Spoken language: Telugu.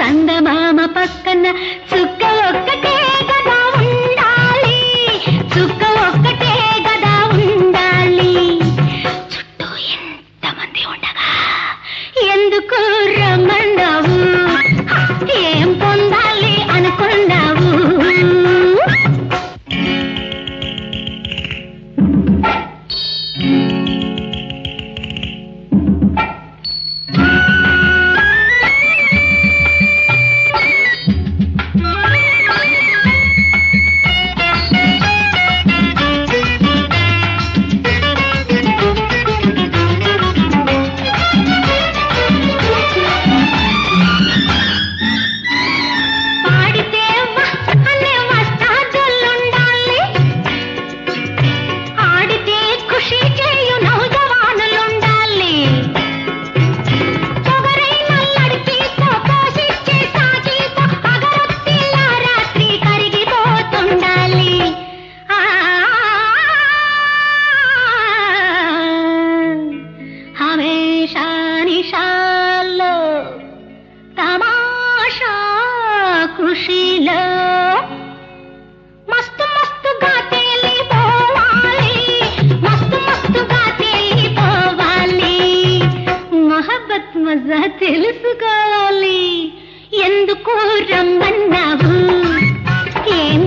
చందమామ పక్కన చుక్క ఒక్కటే గదా ఉండాలి చుక్క ఒక్కటే గదా ఉండాలి చుట్టూ ఎంతమంది ఉండగా ఎందుకు రమ్మన్నావు ఏం పొందాలి అనుకున్నావు పాడితే వా అనే వస్తాదులుండాలి ఆడితే ఖుషి చేయు నౌజవానులుండాలి పొగరైన లడ్కీతో పోషించే సాగితో అగరొత్తిల రాత్రి కరిగిపోతుండాలి ఆ హమేషా నిషాల్లో తమాషా ఖుషీలో మస్తు మస్తుగా తేలిపోవాలి మస్తు మస్తుగా తేలిపోవాలి మహబ్బత్ మజా తెలుసుకోవాలి ఎందుకు రమ్మన్నావు ఏం